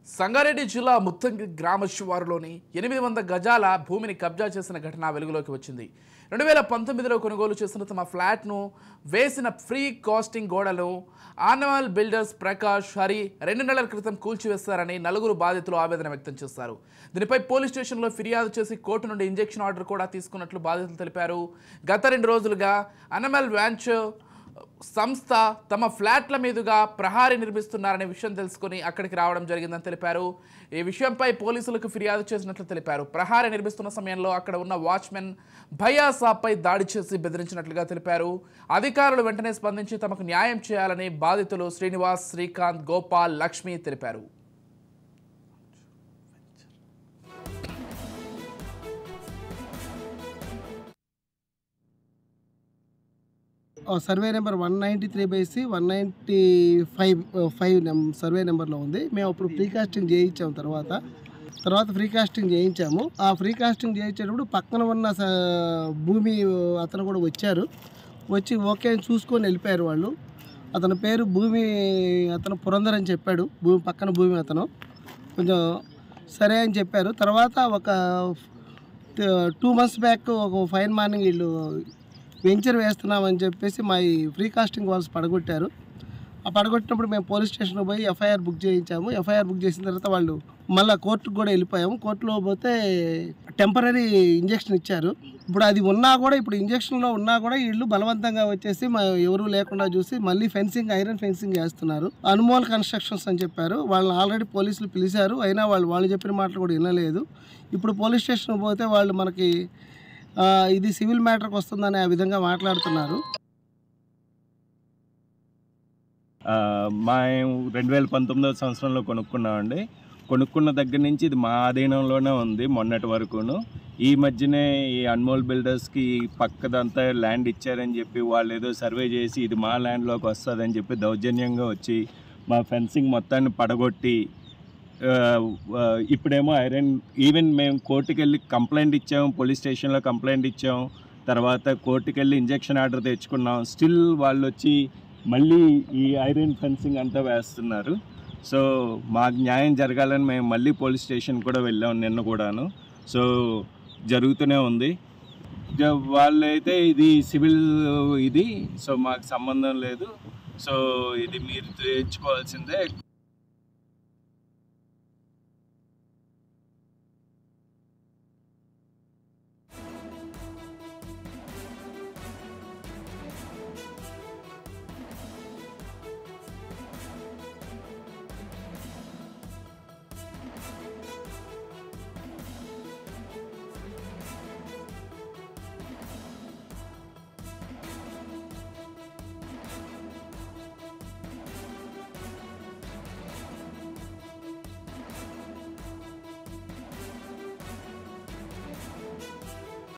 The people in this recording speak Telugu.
సంగారెడ్డి జిల్లా ముత్తంగి గ్రామ శివారులోని ఎనిమిది వందల గజాల భూమిని కబ్జా చేసిన ఘటన వెలుగులోకి వచ్చింది రెండు వేల పంతొమ్మిదిలో కొనుగోలు చేసిన తమ ఫ్లాట్ను వేసిన ఫ్రీ కాస్టింగ్ గోడలు ఆనవల్ బిల్డర్స్ ప్రకాష్ హరి రెండు నెలల క్రితం కూల్చివేశారని నలుగురు బాధితులు ఆవేదన వ్యక్తం చేశారు దీనిపై పోలీస్ స్టేషన్లో ఫిర్యాదు చేసి కోర్టు నుండి ఇంజెక్షన్ ఆర్డర్ కూడా తీసుకున్నట్లు బాధితులు తెలిపారు గత రెండు రోజులుగా అనమల్ వ్యాంచ్ సంస్థ తమ ఫ్లాట్ల మీదుగా ప్రహారీ నిర్మిస్తున్నారనే విషయం తెలుసుకుని అక్కడికి రావడం జరిగిందని తెలిపారు ఈ విషయంపై పోలీసులకు ఫిర్యాదు చేసినట్లు తెలిపారు ప్రహారీ నిర్మిస్తున్న సమయంలో అక్కడ ఉన్న వాచ్మెన్ భయ్యా సాబ్పై దాడి చేసి బెదిరించినట్లుగా తెలిపారు అధికారులు వెంటనే స్పందించి తమకు న్యాయం చేయాలని బాధితులు శ్రీనివాస్ శ్రీకాంత్ గోపాల్ లక్ష్మి తెలిపారు survey number one ninety three by C one ninety five five survey నెంబర్లో ఉంది మేము అప్పుడు ఫ్రీ కాస్టింగ్ చేయించాము తర్వాత తర్వాత ఫ్రీ కాస్టింగ్ చేయించాము ఆ ఫ్రీ కాస్టింగ్ చేయించేటప్పుడు పక్కన ఉన్న స- భూమి అతను కూడా వచ్చారు వచ్చి ఓకే అని చూసుకొని వెళ్ళిపోయారు వాళ్ళు అతని పేరు భూమి అతను పురంధర్ అని చెప్పాడు భూమి పక్కన భూమి అతను కొంచెం సరే అని చెప్పారు తర్వాత ఒక టూ మంత్స్ బ్యాక్ ఒక ఫైన్ మార్నింగ్ వీళ్ళు వెంచర్ వేస్తున్నామని చెప్పేసి మా ఈ ఫ్రీ కాస్టింగ్ వాల్స్ పడగొట్టారు ఆ పడగొట్టినప్పుడు మేము పోలీస్ స్టేషన్కి పోయి ఎఫ్ఐఆర్ బుక్ చేయించాము ఎఫ్ఐఆర్ బుక్ చేసిన తర్వాత వాళ్ళు మళ్ళీ కోర్టుకు కూడా వెళ్ళిపోయాము కోర్టులో పోతే టెంపరీ ఇంజెక్షన్ ఇచ్చారు ఇప్పుడు అది ఉన్నా కూడా ఇప్పుడు ఇంజెక్షన్లో ఉన్నా కూడా వీళ్ళు బలవంతంగా వచ్చేసి మా ఎవరు లేకుండా చూసి మళ్ళీ ఫెన్సింగ్ ఐరన్ ఫెన్సింగ్ చేస్తున్నారు అనుమోల్ కన్స్ట్రక్షన్స్ అని చెప్పారు వాళ్ళని ఆల్రెడీ పోలీసులు పిలిచారు అయినా వాళ్ళు వాళ్ళు చెప్పిన మాటలు కూడా వినలేదు ఇప్పుడు పోలీస్ స్టేషన్ పోతే వాళ్ళు మనకి ఆ, ఇది సివిల్ మ్యాటర్కి వస్తుందని ఆ విధంగా మాట్లాడుతున్నారు ఆ, మేము రెండు వేల పంతొమ్మిదవ సంవత్సరంలో కొనుక్కున్నామండి కొనుక్కున్న దగ్గర నుంచి ఇది మా ఆధీనంలోనే ఉంది మొన్నటి వరకును ఈ మధ్యనే ఈ అన్మోల్ బిల్డర్స్కి పక్కదంతా ల్యాండ్ ఇచ్చారని చెప్పి వాళ్ళు ఏదో సర్వే చేసి ఇది మా ల్యాండ్లోకి వస్తుందని చెప్పి దౌర్జన్యంగా వచ్చి మా ఫెన్సింగ్ మొత్తాన్ని పడగొట్టి ఆ, ఆ, ఇప్పుడేమో ఐరన్ ఈవెన్ మేము కోర్టుకి వెళ్ళి కంప్లైంట్ ఇచ్చాము పోలీస్ స్టేషన్లో కంప్లైంట్ ఇచ్చాము తర్వాత కోర్టుకి వెళ్ళి ఇంజెక్షన్ ఆర్డర్ తెచ్చుకున్నాం స్టిల్ వాళ్ళు వచ్చి మళ్ళీ ఈ ఐరన్ ఫెన్సింగ్ అంతా వేస్తున్నారు సో మాకు న్యాయం జరగాలని మేము మళ్ళీ పోలీస్ స్టేషన్ కూడా వెళ్ళాం నిన్న కూడాను సో జరుగుతూనే ఉంది జ- వాళ్ళైతే ఇది సివిల్ ఇది సో మాకు సంబంధం లేదు సో ఇది మీరు తెచ్చుకోవాల్సిందే